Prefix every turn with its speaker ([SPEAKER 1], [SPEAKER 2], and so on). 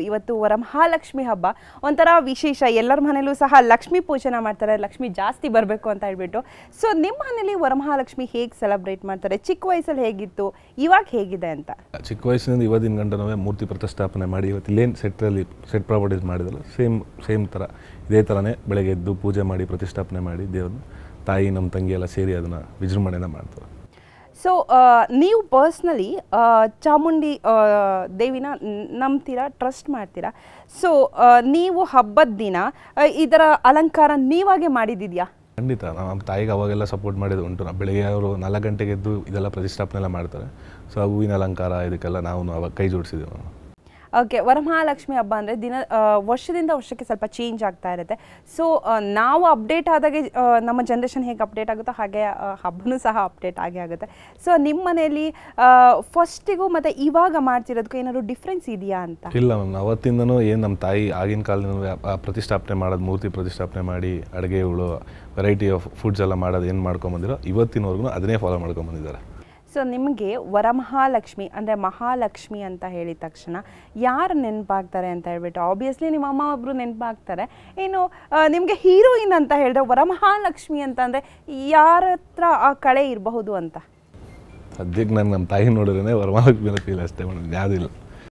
[SPEAKER 1] ಇವತ್ತು ವರಮಹಾಲಕ್ಷ್ಮಿ ಹಬ್ಬ ಒಂಥರ ವಿಶೇಷ ಎಲ್ಲರ ಮನೇಲೂ ಸಹ ಲಕ್ಷ್ಮೀ ಪೂಜನ ಮಾಡ್ತಾರೆ ಲಕ್ಷ್ಮಿ ಜಾಸ್ತಿ ಬರಬೇಕು ಅಂತ ಹೇಳ್ಬಿಟ್ಟು ಸೊ ನಿಮ್ಮ ಮನೇಲಿ ವರಮಹಾಲಕ್ಷ್ಮಿ ಹೇಗೆ ಸೆಲೆಬ್ರೇಟ್ ಮಾಡ್ತಾರೆ ಚಿಕ್ಕ ವಯಸ್ಸಲ್ಲಿ ಹೇಗಿತ್ತು ಇವಾಗ ಹೇಗಿದೆ ಅಂತ
[SPEAKER 2] ಚಿಕ್ಕ ವಯಸ್ಸಿನಿಂದ ಇವತ್ತಿನ ಗಂಟನೂ ಮೂರ್ತಿ ಪ್ರತಿಷ್ಠಾಪನೆ ಮಾಡಿ ಇವತ್ತು ಇಲ್ಲೇನು ಸೆಟ್ರಲ್ಲಿ ಸೆಟ್ ಪ್ರಾಪರ್ಟೀಸ್ ಮಾಡಿದಲ್ಲ ಸೇಮ್ ಸೇಮ್ ಥರ ಇದೇ ಥರನೇ ಬೆಳಗ್ಗೆ ಎದ್ದು ಪೂಜೆ ಮಾಡಿ ಪ್ರತಿಷ್ಠಾಪನೆ ಮಾಡಿ ದೇವ್ರನ್ನ ತಾಯಿ ನಮ್ಮ ತಂಗಿ ಎಲ್ಲ ಸೇರಿ ಅದನ್ನು ವಿಜೃಂಭಣೆಯಿಂದ ಮಾಡ್ತಾರೆ
[SPEAKER 1] ಸೊ ನೀವು ಪರ್ಸ್ನಲಿ ಚಾಮುಂಡಿ ಆ, ದೇವಿನ ನ್- ನಂಬ್ತೀರಾ ಟ್ರಸ್ಟ್ ಮಾಡ್ತೀರಾ ಸೊ ನೀವು ಹಬ್ಬದ ದಿನ ಆ, ಇದರ ಅಲಂಕಾರ ನೀವಾಗೆ ಮಾಡಿದಿದ್ಯಾ
[SPEAKER 2] ಖಂಡಿತ ನಾವು ನಮ್ಮ ತಾಯಿಗೆ ಅವಾಗೆಲ್ಲ ಸಪೋರ್ಟ್ ಮಾಡಿದ್ದು ಉಂಟು ನಾವು ಬೆಳಿಗ್ಗೆ ಅವರು ನಾಲ್ಕು ಗಂಟೆಗೆ ಎದ್ದು ಇದೆಲ್ಲ ಪ್ರತಿಷ್ಠಾಪನೆ ಎಲ್ಲ ಮಾಡ್ತಾರೆ ಸೊ ಆ ಹೂವಿನ ಅಲಂಕಾರ ಇದಕ್ಕೆಲ್ಲ ನಾವು ಅವಾಗ ಕೈ ಜೋಡಿಸಿದ್ದೀವಿ ನಾವು
[SPEAKER 1] ಓಕೆ ವರಮಹಾಲಕ್ಷ್ಮಿ ಹಬ್ಬ ಅಂದರೆ ದಿನ ಆ, ವರ್ಷದಿಂದ ವರ್ಷಕ್ಕೆ ಸ್ವಲ್ಪ ಚೇಂಜ್ ಆಗ್ತಾ ಇರುತ್ತೆ ಸೊ ನಾವು ಅಪ್ಡೇಟ್ ಆದಾಗೆ ಆ, ನಮ್ಮ ಜನ್ರೇಷನ್ ಹೇಗೆ ಅಪ್ಡೇಟ್ ಆಗುತ್ತೋ ಹಾಗೆ ಆ, ಹಬ್ಬನೂ ಸಹ ಅಪ್ಡೇಟ್ ಆಗೇ ಆಗುತ್ತೆ ಸೊ ನಿಮ್ಮ ಮನೆಯಲ್ಲಿ ಫಸ್ಟಿಗೂ ಮತ್ತು ಇವಾಗ ಮಾಡ್ತಿರೋದಕ್ಕೂ ಏನಾದ್ರು ಡಿಫ್ರೆನ್ಸ್ ಇದೆಯಾ ಅಂತ
[SPEAKER 2] ಇಲ್ಲ ಮ್ಯಾಮ್ ಅವತ್ತಿಂದನೂ ಏನು ನಮ್ಮ ತಾಯಿ ಆಗಿನ ಕಾಲದಿಂದ ಆ ಪ್ರತಿಷ್ಠಾಪನೆ ಮಾಡೋದು ಮೂರ್ತಿ ಪ್ರತಿಷ್ಠಾಪನೆ ಮಾಡಿ ಅಡುಗೆಗಳು ವೆರೈಟಿ ಆಫ್ ಫುಡ್ಸ್ ಎಲ್ಲ ಮಾಡೋದು ಏನು ಮಾಡ್ಕೊಂಬಂದಿರೋ ಇವತ್ತಿನವರೆಗೂ ಅದನ್ನೇ ಫಾಲೋ ಮಾಡ್ಕೊಂಬಂದಿದ್ದಾರೆ
[SPEAKER 1] ಸೊ ನಿಮಗೆ ವರಮಹಾಲಕ್ಷ್ಮಿ ಅಂದರೆ ಮಹಾಲಕ್ಷ್ಮಿ ಅಂತ ಹೇಳಿದ ತಕ್ಷಣ ಯಾರು ನೆನಪಾಗ್ತಾರೆ ಅಂತ ಹೇಳ್ಬಿಟ್ಟು ಆಬ್ವಿಯಸ್ಲಿ ನಿಮ್ಮ ಅಮ್ಮ ಒಬ್ಬರು ನೆನಪಾಗ್ತಾರೆ ಇನ್ನು ನಿಮಗೆ ಹೀರೋಯಿನ್ ಅಂತ ಹೇಳಿದ್ರೆ ವರಮಹಾಲಕ್ಷ್ಮಿ ಅಂತ ಅಂದರೆ ಯಾರ ಹತ್ರ ಆ ಕಳೆ ಇರಬಹುದು ಅಂತ
[SPEAKER 2] ಸದ್ಯಕ್ಕೆ ನಾನು ನಮ್ಮ ತಾಯಿ ನೋಡಿದ್ರೆ ವರಮಹಾಲಕ್ಷ್ಮಿ ಫೀಲ್ ಅಷ್ಟೇ ಮಾಡೋದು ಯಾವುದಿಲ್ಲ